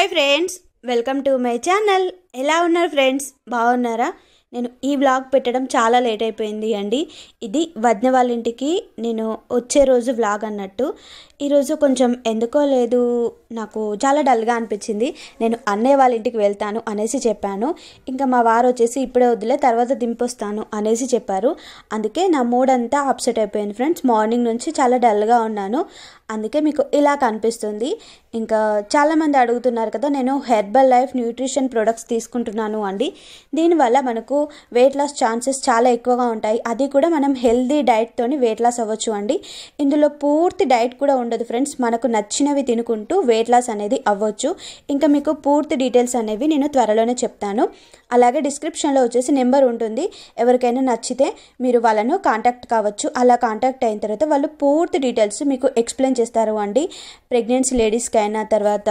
hi friends welcome to my channel ఎలా ఉన్నారు friends బాగున్నారా నేను ఈ వ్లాగ్ పెట్టడం చాలా లేట్ అయిపోయింది అండి ఇది వదిన వాళ్ళ ఇంటికి నేను వచ్చే రోజు వ్లాగ్ అన్నట్టు ఈరోజు కొంచెం ఎందుకో లేదు నాకు చాలా డల్గా అనిపించింది నేను అన్నయ్య వాళ్ళ ఇంటికి వెళ్తాను అనేసి చెప్పాను ఇంకా మా వారు వచ్చేసి ఇప్పుడే వదిలే తర్వాత దింపొస్తాను అనేసి చెప్పారు అందుకే నా మూడ్ అంతా అప్సెట్ అయిపోయింది ఫ్రెండ్స్ మార్నింగ్ నుంచి చాలా డల్గా ఉన్నాను అందుకే మీకు ఇలా కనిపిస్తుంది ఇంకా చాలామంది అడుగుతున్నారు కదా నేను హెర్బల్ లైఫ్ న్యూట్రిషన్ ప్రొడక్ట్స్ తీసుకుంటున్నాను అండి దీనివల్ల మనకు వెయిట్ లాస్ ఛాన్సెస్ చాలా ఎక్కువగా ఉంటాయి అది కూడా మనం హెల్దీ డైట్తోని వెయిట్ లాస్ అవ్వచ్చు అండి ఇందులో పూర్తి డైట్ కూడా ఉండదు ఫ్రెండ్స్ మనకు నచ్చినవి తినుకుంటూ వెయిట్ లాస్ అనేది అవ్వచ్చు ఇంకా మీకు పూర్తి డీటెయిల్స్ అనేవి నేను త్వరలోనే చెప్తాను అలాగే డిస్క్రిప్షన్లో వచ్చేసి నెంబర్ ఉంటుంది ఎవరికైనా నచ్చితే మీరు వాళ్ళను కాంటాక్ట్ కావచ్చు అలా కాంటాక్ట్ అయిన తర్వాత వాళ్ళు పూర్తి డీటెయిల్స్ మీకు ఎక్స్ప్లెయిన్ చేస్తారు అండి ప్రెగ్నెన్సీ లేడీస్కి అయిన తర్వాత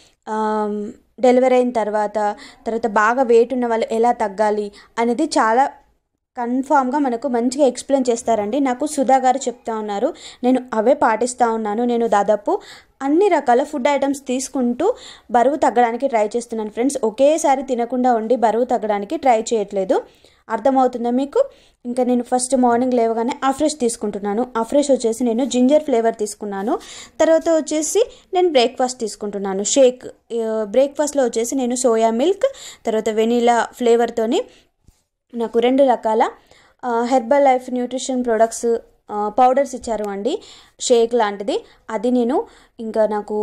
డెలివరీ అయిన తర్వాత తర్వాత బాగా వెయిట్ ఉన్న వాళ్ళు ఎలా తగ్గాలి అనేది చాలా కన్ఫామ్గా మనకు మంచిగా ఎక్స్ప్లెయిన్ చేస్తారండి నాకు సుధా గారు చెప్తా ఉన్నారు నేను అవే పాటిస్తూ ఉన్నాను నేను దాదాపు అన్ని రకాల ఫుడ్ ఐటమ్స్ తీసుకుంటూ బరువు తగ్గడానికి ట్రై చేస్తున్నాను ఫ్రెండ్స్ ఒకేసారి తినకుండా ఉండి బరువు తగ్గడానికి ట్రై చేయట్లేదు అర్థమవుతుందా మీకు ఇంకా నేను ఫస్ట్ మార్నింగ్ లేవగానే అఫ్రెష్ తీసుకుంటున్నాను అఫ్రెష్ వచ్చేసి నేను జింజర్ ఫ్లేవర్ తీసుకున్నాను తర్వాత వచ్చేసి నేను బ్రేక్ఫాస్ట్ తీసుకుంటున్నాను షేక్ బ్రేక్ఫాస్ట్లో వచ్చేసి నేను సోయా మిల్క్ తర్వాత వెనీలా ఫ్లేవర్తోని నాకు రెండు రకాల Herbalife nutrition products powders ఇచ్చారు అండి షేక్ లాంటిది అది నేను ఇంకా నాకు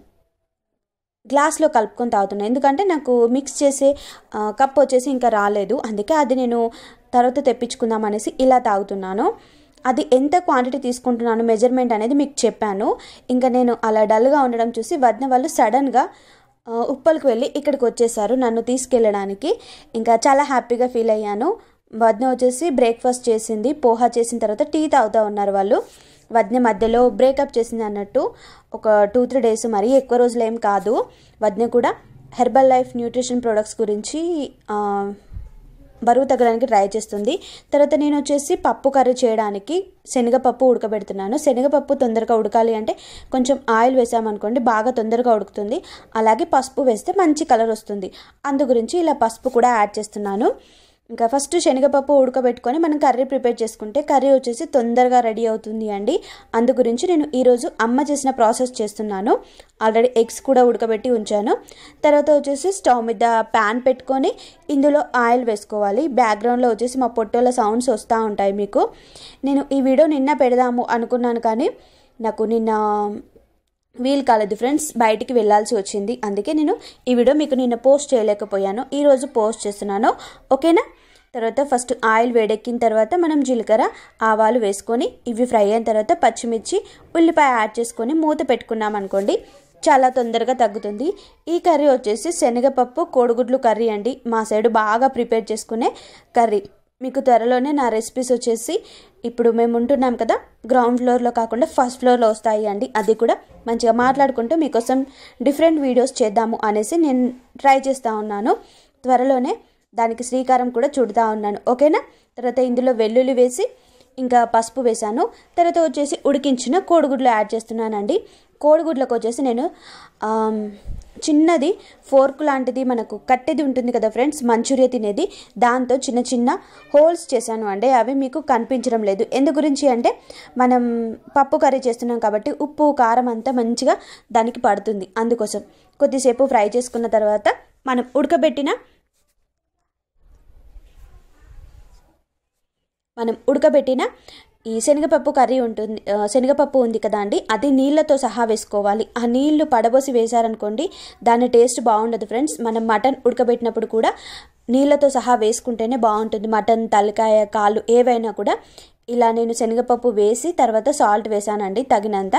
గ్లాస్లో కలుపుకొని తాగుతున్నాను ఎందుకంటే నాకు మిక్స్ చేసే కప్ వచ్చేసి ఇంకా రాలేదు అందుకే అది నేను తర్వాత తెప్పించుకుందాం అనేసి ఇలా తాగుతున్నాను అది ఎంత క్వాంటిటీ తీసుకుంటున్నాను మెజర్మెంట్ అనేది మీకు చెప్పాను ఇంకా నేను అలా డల్గా ఉండడం చూసి వదిన వాళ్ళు సడన్గా ఉప్పల్కి వెళ్ళి ఇక్కడికి వచ్చేసారు నన్ను తీసుకెళ్ళడానికి ఇంకా చాలా హ్యాపీగా ఫీల్ అయ్యాను వదిన వచ్చేసి బ్రేక్ఫాస్ట్ చేసింది పోహా చేసిన తర్వాత టీ తాగుతూ ఉన్నారు వాళ్ళు వదిన మధ్యలో బ్రేకప్ చేసింది అన్నట్టు ఒక టూ త్రీ డేస్ మరీ ఎక్కువ రోజులు ఏం కాదు వదిన కూడా హెర్బల్ లైఫ్ న్యూట్రిషన్ ప్రొడక్ట్స్ గురించి బరువు తగ్గడానికి ట్రై చేస్తుంది తర్వాత నేను వచ్చేసి పప్పు కర్రీ చేయడానికి శనగపప్పు ఉడకబెడుతున్నాను శనగపప్పు తొందరగా ఉడకాలి అంటే కొంచెం ఆయిల్ వేసామనుకోండి బాగా తొందరగా ఉడుకుతుంది అలాగే పసుపు వేస్తే మంచి కలర్ వస్తుంది అందు గురించి ఇలా పసుపు కూడా యాడ్ చేస్తున్నాను ఇంకా ఫస్ట్ శనగపప్పు ఉడకబెట్టుకొని మనం కర్రీ ప్రిపేర్ చేసుకుంటే కర్రీ వచ్చేసి తొందరగా రెడీ అవుతుంది అండి అందు గురించి నేను ఈరోజు అమ్మ చేసిన ప్రాసెస్ చేస్తున్నాను ఆల్రెడీ ఎగ్స్ కూడా ఉడకబెట్టి ఉంచాను తర్వాత వచ్చేసి స్టవ్ మీద ప్యాన్ పెట్టుకొని ఇందులో ఆయిల్ వేసుకోవాలి బ్యాక్గ్రౌండ్లో వచ్చేసి మా పొట్టోల సౌండ్స్ వస్తూ ఉంటాయి మీకు నేను ఈ వీడియో నిన్న పెడదాము అనుకున్నాను కానీ నాకు నిన్న వీలు కాలేదు ఫ్రెండ్స్ బయటికి వెళ్ళాల్సి వచ్చింది అందుకే నేను ఈ వీడియో మీకు నిన్న పోస్ట్ చేయలేకపోయాను ఈరోజు పోస్ట్ చేస్తున్నాను ఓకేనా తర్వాత ఫస్ట్ ఆయిల్ వేడెక్కిన తర్వాత మనం జీలకర్ర ఆవాలు వేసుకొని ఇవి ఫ్రై అయిన తర్వాత పచ్చిమిర్చి ఉల్లిపాయ యాడ్ చేసుకొని మూత పెట్టుకున్నాం అనుకోండి చాలా తొందరగా తగ్గుతుంది ఈ కర్రీ వచ్చేసి శనగపప్పు కోడిగుడ్లు కర్రీ అండి మా సైడ్ బాగా ప్రిపేర్ చేసుకునే కర్రీ మీకు త్వరలోనే నా రెసిపీస్ వచ్చేసి ఇప్పుడు మేము ఉంటున్నాం కదా గ్రౌండ్ ఫ్లోర్లో కాకుండా ఫస్ట్ ఫ్లోర్లో వస్తాయి అండి అది కూడా మంచిగా మాట్లాడుకుంటూ మీకోసం డిఫరెంట్ వీడియోస్ చేద్దాము అనేసి నేను ట్రై చేస్తూ ఉన్నాను త్వరలోనే దానికి శ్రీకారం కూడా చుడుతూ ఉన్నాను ఓకేనా తర్వాత ఇందులో వెల్లుల్లి వేసి ఇంకా పసుపు వేసాను తర్వాత వచ్చేసి ఉడికించిన కోడిగుడ్లు యాడ్ చేస్తున్నానండి కోడిగుడ్లకు వచ్చేసి నేను చిన్నది ఫోర్క్ లాంటిది మనకు కట్టేది ఉంటుంది కదా ఫ్రెండ్స్ మంచూరియా తినేది దాంతో చిన్న చిన్న హోల్స్ చేశాను అంటే అవి మీకు కనిపించడం లేదు ఎందు గురించి అంటే మనం పప్పు కర్రీ చేస్తున్నాం కాబట్టి ఉప్పు కారం అంతా మంచిగా దానికి పడుతుంది అందుకోసం కొద్దిసేపు ఫ్రై చేసుకున్న తర్వాత మనం ఉడకబెట్టిన మనం ఉడకబెట్టిన ఈ శనగపప్పు కర్రీ ఉంటుంది శనగపప్పు ఉంది కదా అండి అది నీళ్ళతో సహా వేసుకోవాలి ఆ నీళ్లు పడబోసి వేశారనుకోండి దాని టేస్ట్ బాగుండదు ఫ్రెండ్స్ మనం మటన్ ఉడకబెట్టినప్పుడు కూడా నీళ్ళతో సహా వేసుకుంటేనే బాగుంటుంది మటన్ తలకాయ కాళ్ళు ఏవైనా కూడా ఇలా నేను శనగపప్పు వేసి తర్వాత సాల్ట్ వేసానండి తగినంత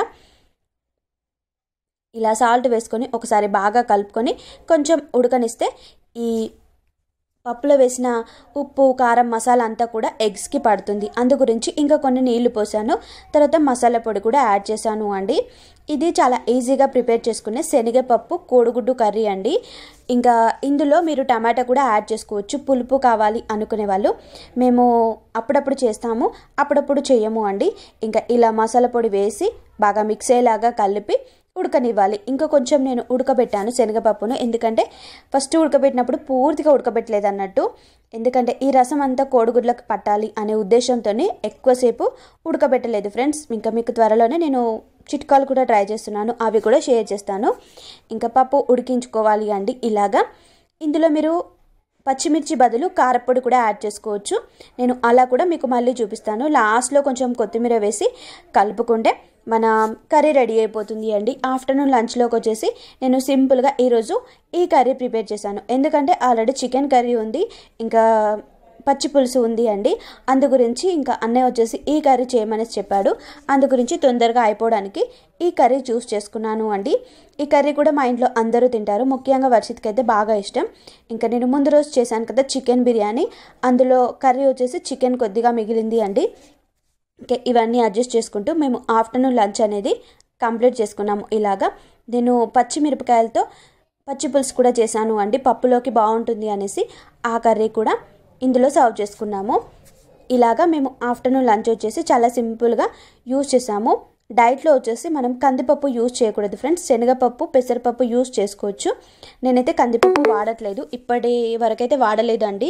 ఇలా సాల్ట్ వేసుకొని ఒకసారి బాగా కలుపుకొని కొంచెం ఉడకనిస్తే ఈ పప్పులో వేసిన ఉప్పు కారం మసాలా అంతా కూడా ఎగ్స్కి పడుతుంది అందు గురించి ఇంకా కొన్ని నీళ్లు పోసాను తర్వాత మసాలా పొడి కూడా యాడ్ చేశాను అండి ఇది చాలా ఈజీగా ప్రిపేర్ చేసుకునే శనగపప్పు కోడిగుడ్డు కర్రీ అండి ఇంకా ఇందులో మీరు టమాటా కూడా యాడ్ చేసుకోవచ్చు పులుపు కావాలి అనుకునే వాళ్ళు మేము అప్పుడప్పుడు చేస్తాము అప్పుడప్పుడు చేయము అండి ఇంకా ఇలా మసాలా పొడి వేసి బాగా మిక్స్ అయ్యేలాగా కలిపి ఉడకనివ్వాలి ఇంకా కొంచెం నేను ఉడకబెట్టాను శనగపప్పును ఎందుకంటే ఫస్ట్ ఉడకబెట్టినప్పుడు పూర్తిగా ఉడకబెట్టలేదు అన్నట్టు ఎందుకంటే ఈ రసం అంతా కోడిగుడ్లకు పట్టాలి అనే ఉద్దేశంతోనే ఎక్కువసేపు ఉడకబెట్టలేదు ఫ్రెండ్స్ ఇంకా మీకు త్వరలోనే నేను చిట్కాలు కూడా ట్రై చేస్తున్నాను అవి కూడా షేర్ చేస్తాను ఇంకా పప్పు ఉడికించుకోవాలి అండి ఇలాగా ఇందులో మీరు పచ్చిమిర్చి బదులు కారపొడి కూడా యాడ్ చేసుకోవచ్చు నేను అలా కూడా మీకు మళ్ళీ చూపిస్తాను లాస్ట్లో కొంచెం కొత్తిమీర వేసి కలుపుకుంటే మన కర్రీ రెడీ అయిపోతుంది అండి ఆఫ్టర్నూన్ లంచ్లోకి వచ్చేసి నేను సింపుల్గా ఈరోజు ఈ కర్రీ ప్రిపేర్ చేశాను ఎందుకంటే ఆల్రెడీ చికెన్ కర్రీ ఉంది ఇంకా పచ్చి పులుసు ఉంది అండి అందు గురించి ఇంకా అన్నయ్య వచ్చేసి ఈ కర్రీ చేయమని చెప్పాడు అందు గురించి తొందరగా అయిపోవడానికి ఈ కర్రీ చూస్ చేసుకున్నాను అండి ఈ కర్రీ కూడా మా ఇంట్లో అందరూ తింటారు ముఖ్యంగా వర్షిత్కి అయితే బాగా ఇష్టం ఇంకా నేను ముందు రోజు చేశాను కదా చికెన్ బిర్యానీ అందులో కర్రీ వచ్చేసి చికెన్ కొద్దిగా మిగిలింది అండి ఇంకా ఇవన్నీ అడ్జస్ట్ చేసుకుంటూ మేము ఆఫ్టర్నూన్ లంచ్ అనేది కంప్లీట్ చేసుకున్నాము ఇలాగా నేను పచ్చిమిరపకాయలతో పచ్చి పులుసు కూడా చేశాను అండి పప్పులోకి బాగుంటుంది అనేసి ఆ కర్రీ కూడా ఇందులో సర్వ్ చేసుకున్నాము ఇలాగా మేము ఆఫ్టర్నూన్ లంచ్ వచ్చేసి చాలా సింపుల్గా యూజ్ చేసాము డైట్లో వచ్చేసి మనం కందిపప్పు యూజ్ చేయకూడదు ఫ్రెండ్స్ శనగపప్పు పెసరపప్పు యూజ్ చేసుకోవచ్చు నేనైతే కందిపప్పు వాడట్లేదు ఇప్పటి వరకైతే వాడలేదు అండి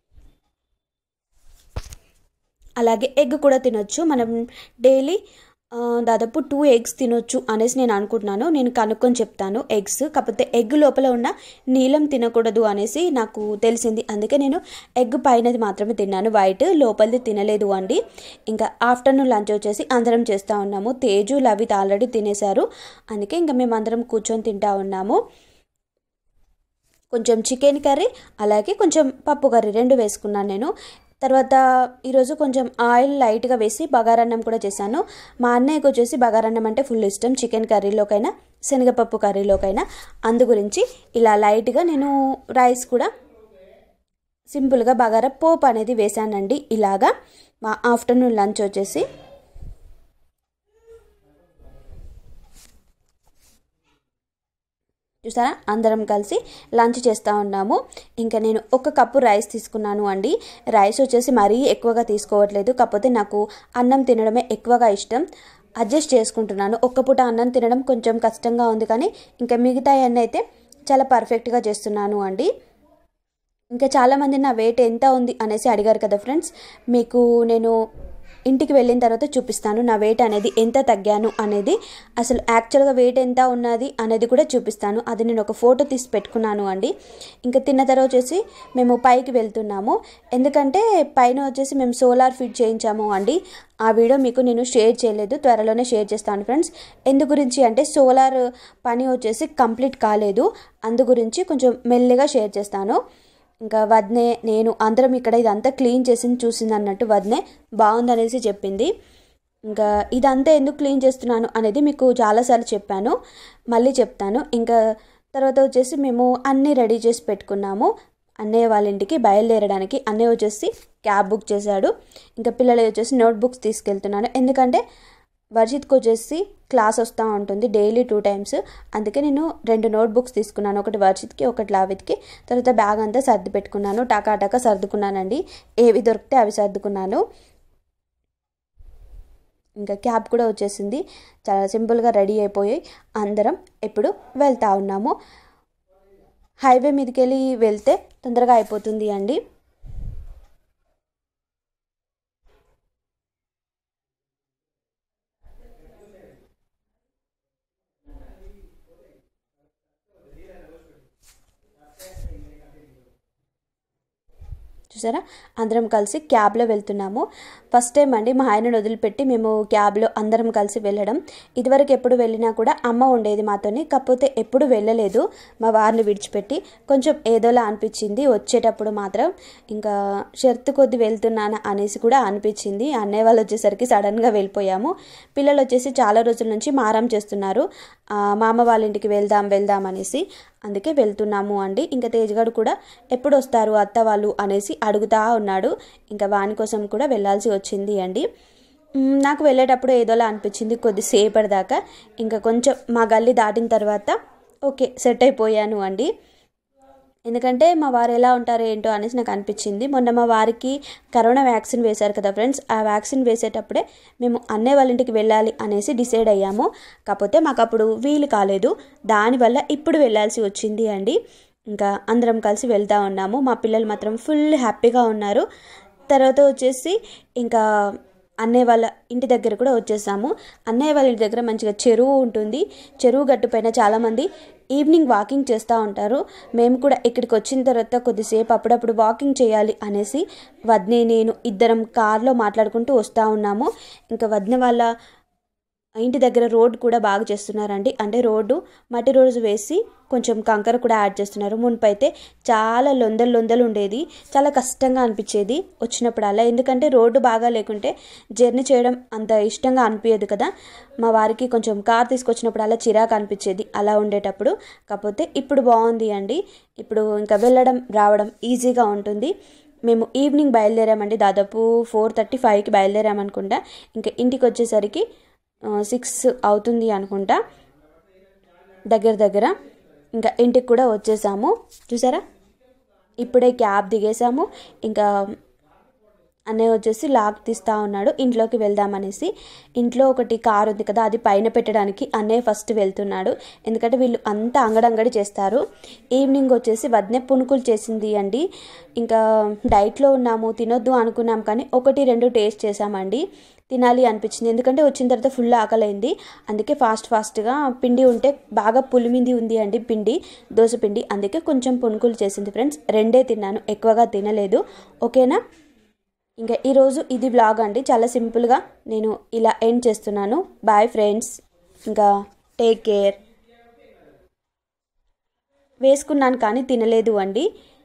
అలాగే ఎగ్ కూడా తినొచ్చు మనం డైలీ దాదాపు టూ ఎగ్స్ తినొచ్చు అనేసి నేను అనుకుంటున్నాను నేను కనుక్కొని చెప్తాను ఎగ్స్ కాకపోతే ఎగ్ లోపల ఉన్న నీలం తినకూడదు అనేసి నాకు తెలిసింది అందుకే నేను ఎగ్ పైనది మాత్రమే తిన్నాను వైట్ లోపలిది తినలేదు అండి ఇంకా ఆఫ్టర్నూన్ లంచ్ వచ్చేసి అందరం చేస్తూ ఉన్నాము తేజు లవిత్ ఆల్రెడీ తినేశారు అందుకే ఇంకా మేము అందరం కూర్చొని తింటా ఉన్నాము కొంచెం చికెన్ కర్రీ అలాగే కొంచెం పప్పు కర్రీ రెండు వేసుకున్నాను నేను తర్వాత ఈరోజు కొంచెం ఆయిల్ లైట్గా వేసి బగారన్నం కూడా చేశాను మా అన్నయ్యకి వచ్చేసి బగారన్నం అంటే ఫుల్ ఇష్టం చికెన్ కర్రీలోకైనా శనగపప్పు కర్రీలోకైనా అందు గురించి ఇలా లైట్గా నేను రైస్ కూడా సింపుల్గా బగారా పోపు అనేది వేశానండి ఇలాగా మా ఆఫ్టర్నూన్ లంచ్ వచ్చేసి చూసారా అందరం కలిసి లంచ్ చేస్తూ ఉన్నాము ఇంకా నేను ఒక కప్పు రైస్ తీసుకున్నాను అండి రైస్ వచ్చేసి మరీ ఎక్కువగా తీసుకోవట్లేదు కాకపోతే నాకు అన్నం తినడమే ఎక్కువగా ఇష్టం అడ్జస్ట్ చేసుకుంటున్నాను ఒక్క పూట అన్నం తినడం కొంచెం కష్టంగా ఉంది కానీ ఇంకా మిగతా అన్నీ అయితే చాలా పర్ఫెక్ట్గా చేస్తున్నాను అండి ఇంకా చాలామంది నా వెయిట్ ఎంత ఉంది అనేసి అడిగారు కదా ఫ్రెండ్స్ మీకు నేను ఇంటికి వెళ్ళిన తర్వాత చూపిస్తాను నా వెయిట్ అనేది ఎంత తగ్గాను అనేది అసలు యాక్చువల్గా వెయిట్ ఎంత ఉన్నది అనేది కూడా చూపిస్తాను అది నేను ఒక ఫోటో తీసి పెట్టుకున్నాను అండి ఇంకా తిన్న తర్వాత వచ్చేసి మేము పైకి వెళ్తున్నాము ఎందుకంటే పైన వచ్చేసి మేము సోలార్ ఫిట్ చేయించాము అండి ఆ వీడియో మీకు నేను షేర్ చేయలేదు త్వరలోనే షేర్ చేస్తాను ఫ్రెండ్స్ ఎందు గురించి అంటే సోలార్ పని వచ్చేసి కంప్లీట్ కాలేదు అందు గురించి కొంచెం మెల్లిగా షేర్ చేస్తాను ఇంకా వద్నే నేను అందరం ఇక్కడ ఇదంతా క్లీన్ చేసింది చూసింది అన్నట్టు వద్నే బాగుందనేసి చెప్పింది ఇంకా ఇదంతా ఎందుకు క్లీన్ చేస్తున్నాను అనేది మీకు చాలాసార్లు చెప్పాను మళ్ళీ చెప్తాను ఇంకా తర్వాత వచ్చేసి మేము అన్నీ రెడీ చేసి పెట్టుకున్నాము అన్నయ్య వాళ్ళ ఇంటికి బయలుదేరడానికి అన్నయ్య వచ్చేసి క్యాబ్ బుక్ చేశాడు ఇంకా పిల్లలు వచ్చేసి నోట్ బుక్స్ తీసుకెళ్తున్నాను ఎందుకంటే వర్షిత్కి వచ్చేసి క్లాస్ వస్తూ ఉంటుంది డైలీ టూ టైమ్స్ అందుకే నేను రెండు నోట్ బుక్స్ తీసుకున్నాను ఒకటి వర్షిత్కి ఒకటి లావిత్కి తర్వాత బ్యాగ్ అంతా సర్ది పెట్టుకున్నాను టకా టకా సర్దుకున్నానండి ఏవి దొరికితే అవి సర్దుకున్నాను ఇంకా క్యాబ్ కూడా వచ్చేసింది చాలా సింపుల్గా రెడీ అయిపోయి అందరం ఇప్పుడు వెళ్తూ ఉన్నాము హైవే మీదకి వెళ్ళి వెళ్తే తొందరగా అయిపోతుంది అండి చూసారా అందరం కలిసి క్యాబ్లో వెళ్తున్నాము ఫస్ట్ టైం అండి మా ఆయనను వదిలిపెట్టి మేము క్యాబ్లో అందరం కలిసి వెళ్ళడం ఇదివరకు ఎప్పుడు వెళ్ళినా కూడా అమ్మ ఉండేది మాతోని కాకపోతే ఎప్పుడు వెళ్ళలేదు మా వారిని విడిచిపెట్టి కొంచెం ఏదోలా అనిపించింది వచ్చేటప్పుడు మాత్రం ఇంకా షర్తు కొద్ది వెళ్తున్నాను అనేసి కూడా అనిపించింది అన్నయ్య వాళ్ళు వచ్చేసరికి సడన్గా వెళ్ళిపోయాము పిల్లలు వచ్చేసి చాలా రోజుల నుంచి మారం చేస్తున్నారు మామ వాళ్ళ ఇంటికి వెళ్దాం వెళ్దాం అనేసి అందుకే వెళ్తున్నాము అండి ఇంకా తేజ్గాడు కూడా ఎప్పుడు వస్తారు అత్త వాళ్ళు అనేసి అడుగుతా ఉన్నాడు ఇంకా వాని కోసం కూడా వెళ్ళాల్సి వచ్చింది అండి నాకు వెళ్ళేటప్పుడు ఏదోలా అనిపించింది కొద్దిసేపటి దాకా ఇంకా కొంచెం మా గల్లీ దాటిన తర్వాత ఓకే సెట్ అయిపోయాను అండి ఎందుకంటే మా వారు ఎలా ఉంటారో ఏంటో అనేసి నాకు అనిపించింది మొన్న మా వారికి కరోనా వ్యాక్సిన్ వేశారు కదా ఫ్రెండ్స్ ఆ వ్యాక్సిన్ వేసేటప్పుడే మేము అన్నయ్య వాళ్ళ ఇంటికి వెళ్ళాలి అనేసి డిసైడ్ అయ్యాము కాకపోతే మాకు అప్పుడు వీలు కాలేదు దానివల్ల ఇప్పుడు వెళ్ళాల్సి వచ్చింది అండి ఇంకా అందరం కలిసి వెళ్తూ ఉన్నాము మా పిల్లలు మాత్రం ఫుల్ హ్యాపీగా ఉన్నారు తర్వాత వచ్చేసి ఇంకా అన్నయ్య వాళ్ళ ఇంటి దగ్గర కూడా వచ్చేసాము అన్నయ్య వాళ్ళ ఇంటి దగ్గర మంచిగా చెరువు ఉంటుంది చెరువు గట్టు పైన చాలామంది ఈవినింగ్ వాకింగ్ చేస్తూ ఉంటారు మేము కూడా ఇక్కడికి వచ్చిన తర్వాత కొద్దిసేపు అప్పుడప్పుడు వాకింగ్ చేయాలి అనేసి వద్నే నేను ఇద్దరం కార్లో మాట్లాడుకుంటూ వస్తూ ఉన్నాము ఇంకా వద్న వాళ్ళ ఇంటి దగ్గర రోడ్ కూడా బాగా చేస్తున్నారండి అంటే రోడ్డు మట్టి రోజు వేసి కొంచెం కంకర కూడా యాడ్ చేస్తున్నారు మున్పైతే చాలా లొందలు లొందలు ఉండేది చాలా కష్టంగా అనిపించేది వచ్చినప్పుడల్లా ఎందుకంటే రోడ్డు బాగా లేకుంటే జర్నీ చేయడం అంత ఇష్టంగా అనిపించదు కదా మా వారికి కొంచెం కార్ తీసుకొచ్చినప్పుడల్లా చిరాకు అనిపించేది అలా ఉండేటప్పుడు కాకపోతే ఇప్పుడు బాగుంది అండి ఇప్పుడు ఇంకా వెళ్ళడం రావడం ఈజీగా ఉంటుంది మేము ఈవినింగ్ బయలుదేరామండి దాదాపు ఫోర్ థర్టీ ఫైవ్కి బయలుదేరామనుకుంటా ఇంకా ఇంటికి వచ్చేసరికి సిక్స్ అవుతుంది అనుకుంటా దగ్గర దగ్గర ఇంకా ఇంటికి కూడా వచ్చేసాము చూసారా ఇప్పుడే క్యాబ్ దిగేసాము ఇంకా అన్నయ్య వచ్చేసి లాక్ తీస్తూ ఉన్నాడు ఇంట్లోకి వెళ్దామనేసి ఇంట్లో ఒకటి కార్ ఉంది కదా అది పైన పెట్టడానికి అన్నయ్య ఫస్ట్ వెళ్తున్నాడు ఎందుకంటే వీళ్ళు అంతా అంగడంగడి చేస్తారు ఈవినింగ్ వచ్చేసి వద్నే పునుకులు చేసింది అండి ఇంకా డైట్లో ఉన్నాము తినొద్దు అనుకున్నాం కానీ ఒకటి రెండు టేస్ట్ చేసామండి తినాలి అనిపించింది ఎందుకంటే వచ్చిన తర్వాత ఫుల్ ఆకలైంది అందుకే ఫాస్ట్ ఫాస్ట్గా పిండి ఉంటే బాగా పులిమింది ఉంది అండి పిండి దోశ పిండి అందుకే కొంచెం పునుకులు చేసింది ఫ్రెండ్స్ రెండే తిన్నాను ఎక్కువగా తినలేదు ఓకేనా ఇంకా ఈరోజు ఇది బ్లాగ్ అండి చాలా సింపుల్గా నేను ఇలా ఎండ్ చేస్తున్నాను బాయ్ ఫ్రెండ్స్ ఇంకా టేక్ కేర్ వేసుకున్నాను కానీ తినలేదు అండి